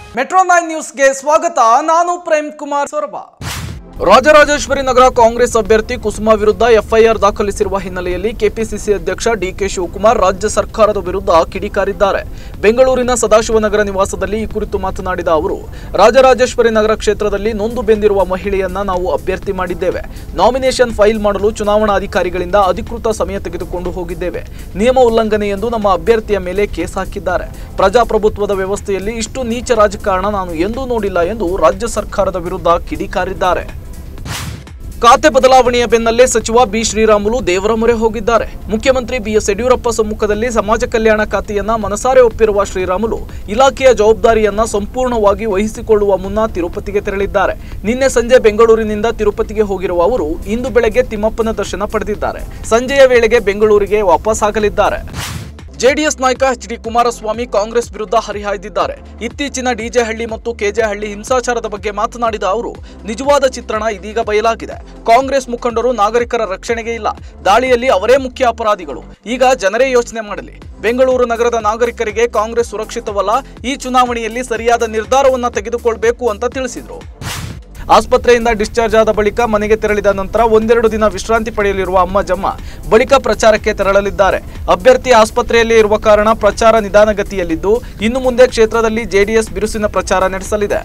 metro nine ನ್ಯೂಸ್ಗೆ ಸ್ವಾಗತ ನಾನು ಪ್ರೇಮ್ ಕುಮಾರ್ ಸೊರಬ ರಾಜರಾಜೇಶ್ವರಿ ನಗರ ಕಾಂಗ್ರೆಸ್ ಅಭ್ಯರ್ಥಿ ಕುಸುಮಾ ವಿರುದ್ಧ ಎಫ್ಐಆರ್ ದಾಖಲಿಸಿರುವ ಹಿನ್ನೆಲೆಯಲ್ಲಿ ಕೆಪಿಸಿಸಿ ಅಧ್ಯಕ್ಷ ಡಿಕೆ ಶಿವಕುಮಾರ್ ರಾಜ್ಯ ಸರ್ಕಾರದ ವಿರುದ್ಧ ಕಿಡಿಕಾರಿದ್ದಾರೆ ಬೆಂಗಳೂರಿನ ಸದಾಶಿವನಗರ ನಿವಾಸದಲ್ಲಿ ಈ ಕುರಿತು ಮಾತನಾಡಿದ ಅವರು ರಾಜರಾಜೇಶ್ವರಿ ನಗರ ಕ್ಷೇತ್ರದಲ್ಲಿ ನೊಂದು ಬೆಂದಿರುವ ಮಹಿಳೆಯನ್ನ ನಾವು ಅಭ್ಯರ್ಥಿ ಮಾಡಿದ್ದೇವೆ ನಾಮಿನೇಷನ್ ಫೈಲ್ ಮಾಡಲು ಚುನಾವಣಾಧಿಕಾರಿಗಳಿಂದ ಅಧಿಕೃತ ಸಮಯ ತೆಗೆದುಕೊಂಡು ಹೋಗಿದ್ದೇವೆ ನಿಯಮ ಉಲ್ಲಂಘನೆ ಎಂದು ನಮ್ಮ ಅಭ್ಯರ್ಥಿಯ ಮೇಲೆ ಕೇಸ್ ಹಾಕಿದ್ದಾರೆ ಪ್ರಜಾಪ್ರಭುತ್ವದ ವ್ಯವಸ್ಥೆಯಲ್ಲಿ ಇಷ್ಟು ನೀಚ ರಾಜಕಾರಣ ನಾನು ಎಂದೂ ನೋಡಿಲ್ಲ ಎಂದು ರಾಜ್ಯ ಸರ್ಕಾರದ ವಿರುದ್ಧ ಕಿಡಿಕಾರಿದ್ದಾರೆ ಖಾತೆ ಬದಲಾವಣೆಯ ಬೆನ್ನಲ್ಲೇ ಸಚಿವ ಬಿ ಶ್ರೀರಾಮುಲು ದೇವರ ಮೊರೆ ಹೋಗಿದ್ದಾರೆ ಮುಖ್ಯಮಂತ್ರಿ ಬಿಎಸ್ ಯಡಿಯೂರಪ್ಪ ಸಮ್ಮುಖದಲ್ಲಿ ಸಮಾಜ ಕಲ್ಯಾಣ ಖಾತೆಯನ್ನ ಮನಸಾರೆ ಒಪ್ಪಿರುವ ಶ್ರೀರಾಮುಲು ಇಲಾಖೆಯ ಜವಾಬ್ದಾರಿಯನ್ನ ಸಂಪೂರ್ಣವಾಗಿ ವಹಿಸಿಕೊಳ್ಳುವ ಮುನ್ನ ತಿರುಪತಿಗೆ ತೆರಳಿದ್ದಾರೆ ನಿನ್ನೆ ಸಂಜೆ ಬೆಂಗಳೂರಿನಿಂದ ತಿರುಪತಿಗೆ ಹೋಗಿರುವ ಅವರು ಇಂದು ಬೆಳಗ್ಗೆ ತಿಮ್ಮಪ್ಪನ ದರ್ಶನ ಪಡೆದಿದ್ದಾರೆ ಸಂಜೆಯ ವೇಳೆಗೆ ಬೆಂಗಳೂರಿಗೆ ವಾಪಸ್ ಆಗಲಿದ್ದಾರೆ ಜೆಡಿಎಸ್ ನಾಯಕ ಎಚ್ ಡಿ ಕುಮಾರಸ್ವಾಮಿ ಕಾಂಗ್ರೆಸ್ ವಿರುದ್ಧ ಹರಿಹಾಯ್ದಿದ್ದಾರೆ ಇತ್ತೀಚಿನ ಡಿಜೆ ಹಳ್ಳಿ ಮತ್ತು ಕೆಜೆ ಹಳ್ಳಿ ಹಿಂಸಾಚಾರದ ಬಗ್ಗೆ ಮಾತನಾಡಿದ ಅವರು ನಿಜವಾದ ಚಿತ್ರಣ ಇದೀಗ ಬಯಲಾಗಿದೆ ಕಾಂಗ್ರೆಸ್ ಮುಖಂಡರು ನಾಗರಿಕರ ರಕ್ಷಣೆಗೆ ಇಲ್ಲ ದಾಳಿಯಲ್ಲಿ ಅವರೇ ಮುಖ್ಯ ಅಪರಾಧಿಗಳು ಈಗ ಜನರೇ ಯೋಚನೆ ಮಾಡಲಿ ಬೆಂಗಳೂರು ನಗರದ ನಾಗರಿಕರಿಗೆ ಕಾಂಗ್ರೆಸ್ ಸುರಕ್ಷಿತವಲ್ಲ ಈ ಚುನಾವಣೆಯಲ್ಲಿ ಸರಿಯಾದ ನಿರ್ಧಾರವನ್ನ ತೆಗೆದುಕೊಳ್ಬೇಕು ಅಂತ ತಿಳಿಸಿದರು ಆಸ್ಪತ್ರೆಯಿಂದ ಡಿಸ್ಚಾರ್ಜ್ ಆದ ಬಳಿಕ ಮನೆಗೆ ತೆರಳಿದ ನಂತರ ಒಂದೆರಡು ದಿನ ವಿಶ್ರಾಂತಿ ಪಡೆಯಲಿರುವ ಅಮ್ಮ ಜಮ್ಮ ಬಳಿಕ ಪ್ರಚಾರಕ್ಕೆ ತೆರಳಲಿದ್ದಾರೆ ಅಭ್ಯರ್ಥಿ ಆಸ್ಪತ್ರೆಯಲ್ಲೇ ಇರುವ ಕಾರಣ ಪ್ರಚಾರ ನಿಧಾನಗತಿಯಲ್ಲಿದ್ದು ಇನ್ನು ಮುಂದೆ ಕ್ಷೇತ್ರದಲ್ಲಿ ಜೆಡಿಎಸ್ ಬಿರುಸಿನ ಪ್ರಚಾರ ನಡೆಸಲಿದೆ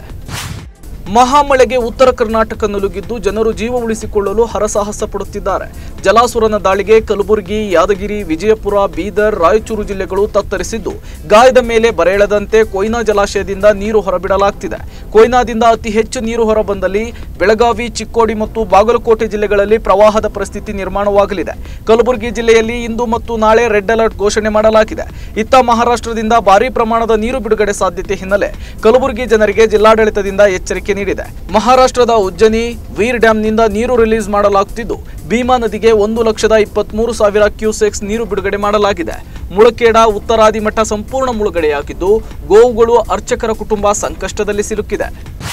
ಮಹಾಮಳೆಗೆ ಉತ್ತರ ಕರ್ನಾಟಕ ನುಲುಗಿದ್ದು ಜನರು ಜೀವ ಉಳಿಸಿಕೊಳ್ಳಲು ಹರಸಾಹಸ ಪಡುತ್ತಿದ್ದಾರೆ ಜಲಾಸುರನ ದಾಳಿಗೆ ಕಲಬುರಗಿ ಯಾದಗಿರಿ ವಿಜಯಪುರ ಬೀದರ್ ರಾಯಚೂರು ಜಿಲ್ಲೆಗಳು ತತ್ತರಿಸಿದ್ದು ಗಾಯದ ಮೇಲೆ ಬರೆಯಳದಂತೆ ಕೊಯ್ನಾ ಜಲಾಶಯದಿಂದ ನೀರು ಹೊರಬಿಡಲಾಗ್ತಿದೆ ಕೊಯ್ನಾದಿಂದ ಅತಿ ಹೆಚ್ಚು ನೀರು ಹೊರಬಂದಲ್ಲಿ ಬೆಳಗಾವಿ ಚಿಕ್ಕೋಡಿ ಮತ್ತು ಬಾಗಲಕೋಟೆ ಜಿಲ್ಲೆಗಳಲ್ಲಿ ಪ್ರವಾಹದ ಪರಿಸ್ಥಿತಿ ನಿರ್ಮಾಣವಾಗಲಿದೆ ಕಲಬುರಗಿ ಜಿಲ್ಲೆಯಲ್ಲಿ ಇಂದು ಮತ್ತು ನಾಳೆ ರೆಡ್ ಅಲರ್ಟ್ ಘೋಷಣೆ ಮಾಡಲಾಗಿದೆ ಇತ್ತ ಮಹಾರಾಷ್ಟ್ರದಿಂದ ಭಾರೀ ಪ್ರಮಾಣದ ನೀರು ಬಿಡುಗಡೆ ಸಾಧ್ಯತೆ ಹಿನ್ನೆಲೆ ಕಲಬುರಗಿ ಜನರಿಗೆ ಜಿಲ್ಲಾಡಳಿತದಿಂದ ಎಚ್ಚರಿಕೆ ನೀಡಿದೆ ಮಹಾರಾಷ್ಟ್ರದ ಉಜ್ಜನಿ ವೀರ್ ಡ್ಯಾಂನಿಂದ ನೀರು ರಿಲೀಸ್ ಮಾಡಲಾಗುತ್ತಿದ್ದು ಭೀಮಾ ನದಿಗೆ ಒಂದು ಲಕ್ಷದ ಇಪ್ಪತ್ಮೂರು ಸಾವಿರ ಕ್ಯೂಸೆಕ್ಸ್ ನೀರು ಬಿಡುಗಡೆ ಮಾಡಲಾಗಿದೆ ಮುಳಖೇಡ ಉತ್ತರಾದಿ ಮಠ ಸಂಪೂರ್ಣ ಮುಳುಗಡೆಯಾಗಿದ್ದು ಗೋವುಗಳು ಅರ್ಚಕರ ಕುಟುಂಬ ಸಂಕಷ್ಟದಲ್ಲಿ ಸಿಲುಕಿದೆ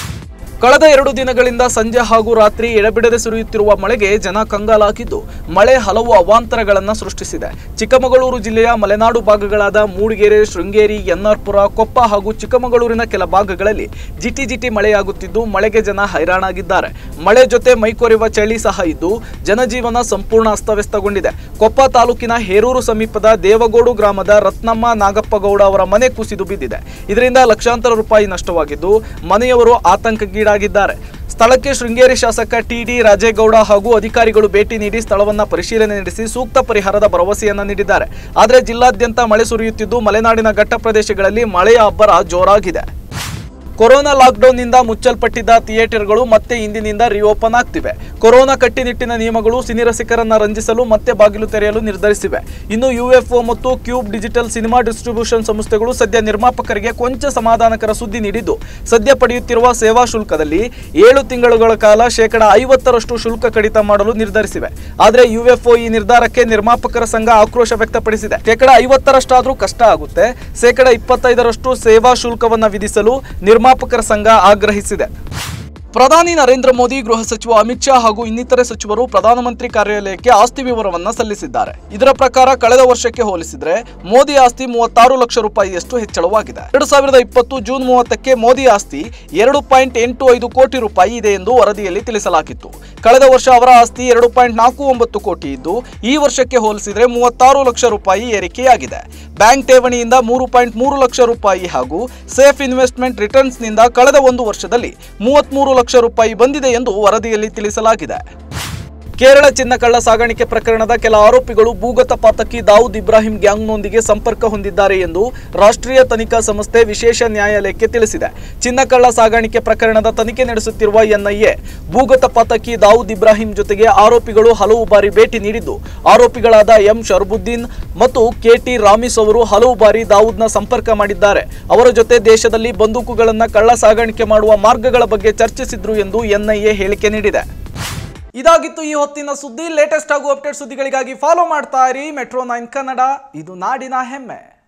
ಕಳೆದ ಎರಡು ದಿನಗಳಿಂದ ಸಂಜೆ ಹಾಗೂ ರಾತ್ರಿ ಎಡಬಿಡದೆ ಸುರಿಯುತ್ತಿರುವ ಮಳೆಗೆ ಜನ ಕಂಗಾಲಾಗಿದ್ದು ಮಳೆ ಹಲವು ಅವಾಂತರಗಳನ್ನು ಸೃಷ್ಟಿಸಿದೆ ಚಿಕ್ಕಮಗಳೂರು ಜಿಲ್ಲೆಯ ಮಲೆನಾಡು ಭಾಗಗಳಾದ ಮೂಡಿಗೆರೆ ಶೃಂಗೇರಿ ಎನ್ನಾರ್ಪುರ ಕೊಪ್ಪ ಹಾಗೂ ಚಿಕ್ಕಮಗಳೂರಿನ ಕೆಲ ಭಾಗಗಳಲ್ಲಿ ಜಿಟಿ ಜಿಟಿ ಮಳೆಯಾಗುತ್ತಿದ್ದು ಮಳೆಗೆ ಜನ ಹೈರಾಣಾಗಿದ್ದಾರೆ ಮಳೆ ಜೊತೆ ಮೈಕೊರೆಯುವ ಚಳಿ ಸಹ ಇದ್ದು ಜನಜೀವನ ಸಂಪೂರ್ಣ ಅಸ್ತವ್ಯಸ್ತಗೊಂಡಿದೆ ಕೊಪ್ಪ ತಾಲೂಕಿನ ಹೇರೂರು ಸಮೀಪದ ದೇವಗೋಡು ಗ್ರಾಮದ ರತ್ನಮ್ಮ ನಾಗಪ್ಪಗೌಡ ಅವರ ಮನೆ ಕುಸಿದು ಬಿದ್ದಿದೆ ಇದರಿಂದ ಲಕ್ಷಾಂತರ ರೂಪಾಯಿ ನಷ್ಟವಾಗಿದ್ದು ಮನೆಯವರು ಆತಂಕಕ್ಕೀಡಾಗಿದ್ದಾರೆ ಸ್ಥಳಕ್ಕೆ ಶೃಂಗೇರಿ ಶಾಸಕ ಟಿಡಿ ರಾಜೇಗೌಡ ಹಾಗೂ ಅಧಿಕಾರಿಗಳು ಭೇಟಿ ನೀಡಿ ಸ್ಥಳವನ್ನ ಪರಿಶೀಲನೆ ನಡೆಸಿ ಸೂಕ್ತ ಪರಿಹಾರದ ಭರವಸೆಯನ್ನ ನೀಡಿದ್ದಾರೆ ಆದರೆ ಜಿಲ್ಲಾದ್ಯಂತ ಮಳೆ ಸುರಿಯುತ್ತಿದ್ದು ಮಲೆನಾಡಿನ ಘಟ್ಟ ಪ್ರದೇಶಗಳಲ್ಲಿ ಮಳೆಯ ಅಬ್ಬರ ಜೋರಾಗಿದೆ ಕೊರೋನಾ ಲಾಕ್ಡೌನ್ನಿಂದ ಮುಚ್ಚಲ್ಪಟ್ಟಿದ್ದ ಥಿಯೇಟರ್ಗಳು ಮತ್ತೆ ಇಂದಿನಿಂದ ರಿಓಪನ್ ಆಗ್ತಿವೆ ಕೊರೋನಾ ಕಟ್ಟಿನಿಟ್ಟಿನ ನಿಯಮಗಳು ಸಿನಿರಸಿಕರನ್ನ ರಂಜಿಸಲು ಮತ್ತೆ ಬಾಗಿಲು ತೆರೆಯಲು ನಿರ್ಧರಿಸಿವೆ ಇನ್ನು ಯುಎಫ್ಒ ಮತ್ತು ಕ್ಯೂಬ್ ಡಿಜಿಟಲ್ ಸಿನಿಮಾ ಡಿಸ್ಟ್ರಿಬ್ಯೂಷನ್ ಸಂಸ್ಥೆಗಳು ಸದ್ಯ ನಿರ್ಮಾಪಕರಿಗೆ ಕೊಂಚ ಸಮಾಧಾನಕರ ಸುದ್ದಿ ನೀಡಿದ್ದು ಸದ್ಯ ಪಡೆಯುತ್ತಿರುವ ಸೇವಾ ಶುಲ್ಕದಲ್ಲಿ ಏಳು ತಿಂಗಳುಗಳ ಕಾಲ ಶೇಕಡ ಐವತ್ತರಷ್ಟು ಶುಲ್ಕ ಕಡಿತ ಮಾಡಲು ನಿರ್ಧರಿಸಿವೆ ಆದರೆ ಯುಎಫ್ಒ ಈ ನಿರ್ಧಾರಕ್ಕೆ ನಿರ್ಮಾಪಕರ ಸಂಘ ಆಕ್ರೋಶ ವ್ಯಕ್ತಪಡಿಸಿದೆ ಶೇಕಡ ಐವತ್ತರಷ್ಟಾದ್ರೂ ಕಷ್ಟ ಆಗುತ್ತೆ ಶೇಕಡ ಇಪ್ಪತ್ತೈದರಷ್ಟು ಸೇವಾ ಶುಲ್ಕವನ್ನ ವಿಧಿಸಲು ನಿರ್ಮಾಪಕರ ಸಂಘ ಆಗ್ರಹಿಸಿದೆ ಪ್ರಧಾನಿ ನರೇಂದ್ರ ಮೋದಿ ಗೃಹ ಸಚಿವ ಅಮಿತ್ ಶಾ ಹಾಗೂ ಇನ್ನಿತರೆ ಸಚಿವರು ಪ್ರಧಾನಮಂತ್ರಿ ಕಾರ್ಯಾಲಯಕ್ಕೆ ಆಸ್ತಿ ವಿವರವನ್ನ ಸಲ್ಲಿಸಿದ್ದಾರೆ ಇದರ ಪ್ರಕಾರ ಕಳೆದ ವರ್ಷಕ್ಕೆ ಹೋಲಿಸಿದ್ರೆ ಮೋದಿ ಆಸ್ತಿ ಮೂವತ್ತಾರು ಲಕ್ಷ ರೂಪಾಯಿಯಷ್ಟು ಹೆಚ್ಚಳವಾಗಿದೆ ಎರಡು ಸಾವಿರದ ಇಪ್ಪತ್ತು ಜೂನ್ ಮೂವತ್ತಕ್ಕೆ ಮೋದಿ ಆಸ್ತಿ ಎರಡು ಪಾಯಿಂಟ್ ಎಂಟು ಐದು ಕೋಟಿ ರೂಪಾಯಿ ಇದೆ ಎಂದು ವರದಿಯಲ್ಲಿ ತಿಳಿಸಲಾಗಿತ್ತು ಕಳೆದ ವರ್ಷ ಅವರ ಆಸ್ತಿ ಎರಡು ಪಾಯಿಂಟ್ ನಾಲ್ಕು ಒಂಬತ್ತು ಕೋಟಿ ಇದ್ದು ಈ ವರ್ಷಕ್ಕೆ ಹೋಲಿಸಿದ್ರೆ ಮೂವತ್ತಾರು ಲಕ್ಷ ರೂಪಾಯಿ ಏರಿಕೆಯಾಗಿದೆ ಬ್ಯಾಂಕ್ ಠೇವಣಿಯಿಂದ ಮೂರು ಪಾಯಿಂಟ್ ಮೂರು ಲಕ್ಷ ರೂಪಾಯಿ ಹಾಗೂ ಸೇಫ್ ಇನ್ವೆಸ್ಟ್ಮೆಂಟ್ ರಿಟರ್ನ್ಸ್ನಿಂದ ಕಳೆದ ಒಂದು ವರ್ಷದಲ್ಲಿ ಮೂವತ್ಮೂರು ಲಕ್ಷ ರೂಪಾಯಿ ಬಂದಿದೆ ಎಂದು ವರದಿಯಲ್ಲಿ ತಿಳಿಸಲಾಗಿದೆ ಕೇರಳ ಚಿನ್ನ ಕಳ್ಳ ಸಾಗಾಣಿಕೆ ಪ್ರಕರಣದ ಕೆಲ ಆರೋಪಿಗಳು ಭೂಗತ ಪಾತಕಿ ದಾವೂದ್ ಇಬ್ರಾಹಿಂ ಗ್ಯಾಂಗ್ನೊಂದಿಗೆ ಸಂಪರ್ಕ ಹೊಂದಿದ್ದಾರೆ ಎಂದು ರಾಷ್ಟ್ರೀಯ ತನಿಖಾ ಸಂಸ್ಥೆ ವಿಶೇಷ ನ್ಯಾಯಾಲಯಕ್ಕೆ ತಿಳಿಸಿದೆ ಚಿನ್ನ ಕಳ್ಳ ಸಾಗಾಣಿಕೆ ಪ್ರಕರಣದ ತನಿಖೆ ನಡೆಸುತ್ತಿರುವ ಎನ್ಐಎ ಭೂಗತ ಪಾತಕಿ ದಾವೂದ್ ಇಬ್ರಾಹಿಂ ಜೊತೆಗೆ ಆರೋಪಿಗಳು ಹಲವು ಬಾರಿ ಭೇಟಿ ನೀಡಿದ್ದು ಆರೋಪಿಗಳಾದ ಎಂ ಶರ್ಬುದ್ದೀನ್ ಮತ್ತು ಕೆಟಿ ರಾಮಿಸ್ ಅವರು ಹಲವು ಬಾರಿ ದಾವೂದ್ನ ಸಂಪರ್ಕ ಮಾಡಿದ್ದಾರೆ ಅವರ ಜೊತೆ ದೇಶದಲ್ಲಿ ಬಂದೂಕುಗಳನ್ನು ಕಳ್ಳ ಸಾಗಾಣಿಕೆ ಮಾಡುವ ಮಾರ್ಗಗಳ ಬಗ್ಗೆ ಚರ್ಚಿಸಿದ್ರು ಎಂದು ಎನ್ಐಎ ಹೇಳಿಕೆ ನೀಡಿದೆ ಇದಾಗಿತ್ತು ಈ ಹೊತ್ತಿನ ಸುದ್ದಿ ಲೇಟೆಸ್ಟ್ ಹಾಗೂ ಅಪ್ಡೇಟ್ ಸುದ್ದಿಗಳಿಗಾಗಿ ಫಾಲೋ ಮಾಡ್ತಾ ಇರಿ ಮೆಟ್ರೋ ನೈನ್ ಕನ್ನಡ ಇದು ನಾಡಿನ ಹೆಮ್ಮೆ